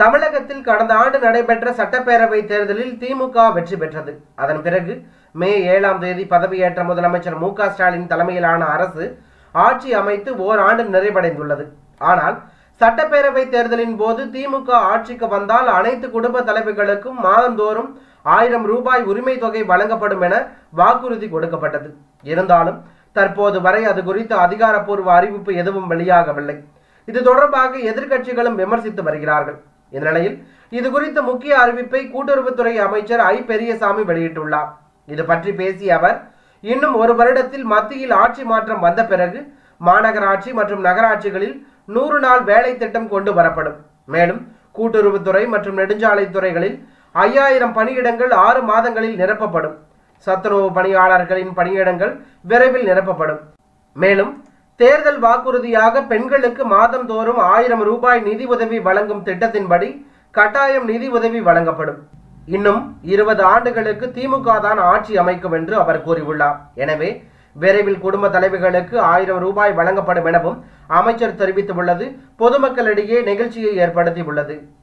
தமிழகத்தில் கடந்த ஆண்டு நடைபெற்ற சட்டப்பேரவை தேர்தலில் திமுக வெற்றி பெற்றது அதன் பிறகு மே ஏழாம் தேதி பதவியேற்ற முதலமைச்சர் மு க ஸ்டாலின் தலைமையிலான அரசு ஆட்சி அமைத்து ஓராண்டு நிறைவடைந்துள்ளது ஆனால் சட்டப்பேரவை தேர்தலின் போது திமுக ஆட்சிக்கு வந்தால் அனைத்து குடும்ப தலைவர்களுக்கும் மாதந்தோறும் ஆயிரம் ரூபாய் உரிமை தொகை வழங்கப்படும் என வாக்குறுதி கொடுக்கப்பட்டது இருந்தாலும் தற்போது வரை அது குறித்த அதிகாரப்பூர்வ அறிவிப்பு எதுவும் வெளியாகவில்லை இது தொடர்பாக எதிர்க்கட்சிகளும் விமர்சித்து வருகிறார்கள் இந்த நிலையில் இது குறித்த முக்கிய அறிவிப்பை கூட்டுறவுத்துறை அமைச்சர் ஐ பெரியசாமி வெளியிட்டுள்ளார் இது பற்றி பேசிய அவர் இன்னும் ஒரு வருடத்தில் மத்தியில் ஆட்சி மாற்றம் வந்த பிறகு மாநகராட்சி மற்றும் நகராட்சிகளில் நூறு நாள் வேலை திட்டம் கொண்டு வரப்படும் மேலும் கூட்டுறவுத்துறை மற்றும் நெடுஞ்சாலைத்துறைகளில் ஐயாயிரம் பணியிடங்கள் ஆறு மாதங்களில் நிரப்பப்படும் சத்துணவு பணியாளர்களின் பணியிடங்கள் விரைவில் நிரப்பப்படும் மேலும் தேர்தல் வாக்குறுதியாக பெண்களுக்கு மாதந்தோறும் ஆயிரம் ரூபாய் நிதி உதவி வழங்கும் திட்டத்தின்படி கட்டாயம் நிதி உதவி வழங்கப்படும் இன்னும் இருபது ஆண்டுகளுக்கு திமுக தான் ஆட்சி அமைக்கும் என்று அவர் கூறியுள்ளார் எனவே விரைவில் குடும்ப தலைவிகளுக்கு ஆயிரம் ரூபாய் வழங்கப்படும் எனவும் அமைச்சர் தெரிவித்துள்ளது பொதுமக்களிடையே நெகிழ்ச்சியை ஏற்படுத்தியுள்ளது